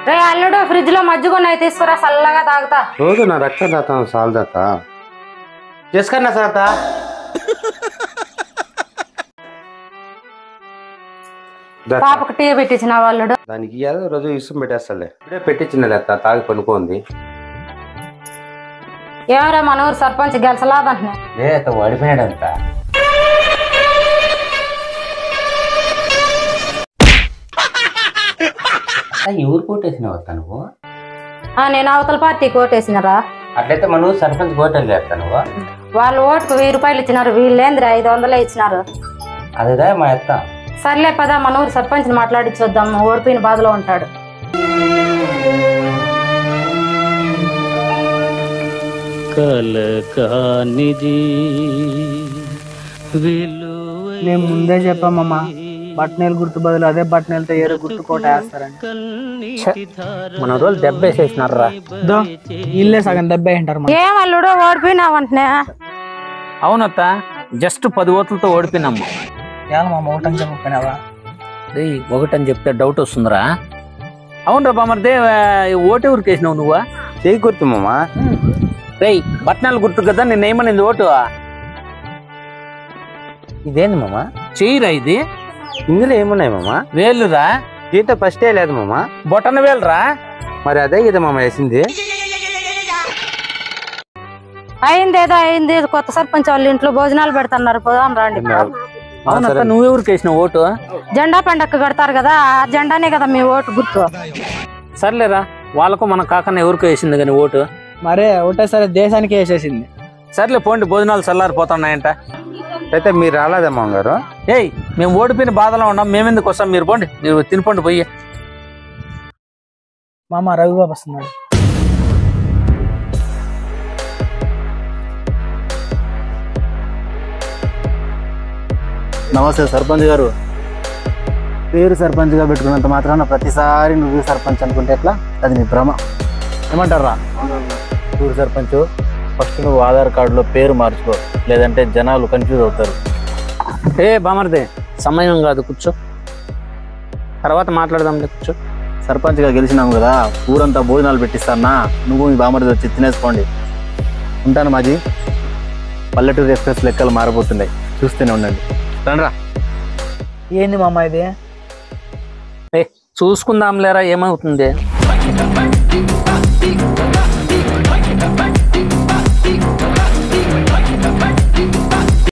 రే అల్లుడు ఫ్రిడ్జ్ లో మజ్జిగ ఉన్నాయి తీసుకురా చల్లగా తాగుతా రోజు నా రక్తం తాత సాల్ తాత చేసుకన్నా సాత పాపకు టీ పెట్టించిన అల్లుడు దానికి ఏదో రోజు ఇష్టం పెట్టేస్తాలే ఇప్పుడే పెట్టించిన అత్త తాగి పనుకోంది ఏమరా మన ఊరు సర్పంచ్ గెలిచలాదంటున్నా లే అత్త ఓడిపోయాడంత ఎవరు కోటేసినావు అత్త నువ్వు ఆ, నేను అవతల పార్టీ కోటేసినరా అట్లయితే మన ఊరు సర్పంచ్ కోటలు చేస్తా నువ్వు వాళ్ళు ఓటుకు వెయ్యి రూపాయలు ఇచ్చినారు వీళ్ళేంద్ర ఐదు వందలే ఇచ్చినారు అదేదా మా అత్త సర్లే పదా మన ఊరు సర్పంచ్ని మాట్లాడించొద్దాం ఓడిపోయిన బాధలో ఉంటాడు కలకానిది విలువ మేము ముందే చెప్పామమ్మా బట్టనేలు గుర్తు బదులు అదే బట్టనేలతో ఏదో గుర్తు కోట వేస్తారని మన రోజులు దెబ్బ వేసేసినారా దో ఇల్లే సగం దెబ్బ ఉంటారు ఏం అల్లుడు ఓడిపోయినావంటే అవునత్త జస్ట్ పది ఓట్లతో ఓడిపోయినాము మా ఒకటం చెప్పినావా రేయ్, ఒకటని చెప్తే డౌట్ వస్తుందిరా అవునరా బామర్దే ఓటు ఎవరికి వేసినావు నువ్వు చేయి గుర్తు మామా రేయ్ బట్నాలు గుర్తు కదా నేను ఏమనింది ఓటు ఇదేంది మామా చెయ్యిరా ఇది ఇందులో ఏమున్నాయి మామా వేలురా దీంతో ఫస్టే లేదు మామా బొటన వేలురా మరి అదే కదా మామ వేసింది అయింది ఏదో అయింది కొత్త సర్పంచ్ వాళ్ళ ఇంట్లో భోజనాలు పెడుతున్నారు పోదాం రండి అవునత్త నువ్వెవరికి వేసినావు ఓటు జెండా పండక్కి కడతారు కదా ఆ జెండానే కదా మీ ఓటు గుర్తు సర్లేరా వాళ్ళకు మన కాకన్న ఎవరికి వేసింది కానీ ఓటు మరే ఒకటేసారి దేశానికి వేసేసింది సర్లే పోండి భోజనాలు చల్లారిపోతున్నాయంట అయితే మీరు రాలేదా మామ గారు ఏయ్ మేము ఓడిపోయిన బాధలో ఉన్నాం మేమెందుకు వస్తాం మీరు పోండి మీరు తినిపోండి పోయి మామ రవిబాబు వస్తున్నాడు నమస్తే సర్పంచ్ గారు పేరు సర్పంచ్గా పెట్టుకున్నంత మాత్రాన ప్రతిసారి నువ్వు సర్పంచ్ అనుకుంటే ఎట్లా అది నీ భ్రమ ఏమంటారా ఊరు సర్పంచ్ ఫస్ట్ నువ్వు ఆధార్ కార్డులో పేరు మార్చుకో లేదంటే జనాలు కన్ఫ్యూజ్ అవుతారు ఏ బామర్దే సమయం కాదు కూర్చో తర్వాత మాట్లాడదాంలే కూర్చో సర్పంచ్గా గెలిచినాము కదా ఊరంతా భోజనాలు పెట్టిస్తానా నువ్వు మీ బామరిది వచ్చి తినేసుకోండి ఉంటాను మాజీ పల్లెటూరు ఎక్స్ప్రెస్ లెక్కలు మారబోతున్నాయి చూస్తూనే ఉండండి రండ్రా ఏంది మామ ఇది ఏ చూసుకుందాం లేరా ఏమవుతుంది